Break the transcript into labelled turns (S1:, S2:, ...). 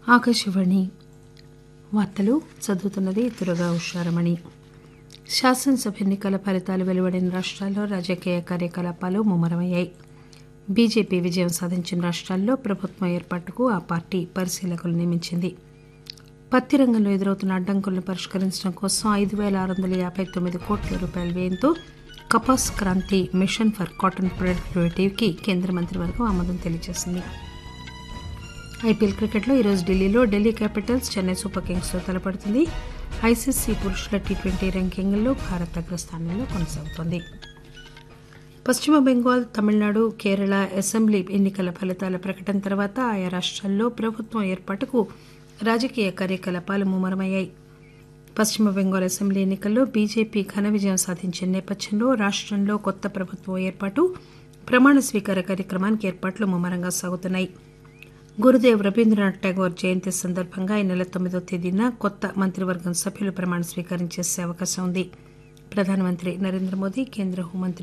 S1: ఆకాశవాణి వార్తలు చదువుతున్నది దుర్గా ఉషారమణి శాసనసభ ఎన్నికల ఫలితాలు వెలువడిన రాష్ట్రాల్లో రాజకీయ కార్యకలాపాలు ముమ్మరమయ్యాయి బీజేపీ విజయం సాధించిన రాష్ట్రాల్లో ప్రభుత్వం ఏర్పాటుకు ఆ పార్టీ పరిశీలకులు నియమించింది పత్తి రంగంలో ఎదురవుతున్న అడ్డంకులను పరిష్కరించడం కోసం ఐదు పేల ఆరు వందల యాభై తొమ్మిది కోట్ల రూపాయల వ్యయంతో Kapas Kranti mission for cotton ప్రొడక్టివిటీకి కేంద్ర మంత్రివర్గం ఆమోదం తెలియజేసింది ఐపీఎల్ క్రికెట్లో ఈరోజు ఢిల్లీలో ఢిల్లీ క్యాపిటల్స్ చెన్నై సూపర్ కింగ్స్తో తలపడుతుంది ఐసీసీ పురుషుల టీ ట్వంటీ ర్యాంకింగ్లో భారత్ అగ్రస్థానంలో కొనసాగుతోంది పశ్చిమ బెంగాల్ తమిళనాడు కేరళ అసెంబ్లీ ఎన్నికల ఫలితాల ప్రకటన తర్వాత ఆయా రాష్ట్రాల్లో ప్రభుత్వం ఏర్పాటుకు రాజకీయ కార్యకలాపాలు ముమ్మరమయ్యాయి పశ్చిమ బెంగాల్ అసెంబ్లీ ఎన్నికల్లో బీజేపీ ఘన విజయం సాధించిన నేపథ్యంలో రాష్టంలో కొత్త ప్రభుత్వం ఏర్పాటు ప్రమాణ స్వీకార కార్యక్రమానికి ఏర్పాట్లు ముమ్మరంగా సాగుతున్నాయి గురుదేవ్ రవీంద్రనాథ్ ఠాగూర్ జయంతి సందర్భంగా ఈ నెల తొమ్మిదో తేదీన కొత్త మంత్రివర్గం సభ్యులు ప్రమాణ స్వీకారం చేసే అవకాశం ఉంది ప్రధానమంత్రి నరేంద్ర మోదీ కేంద్ర హోంమంత్రి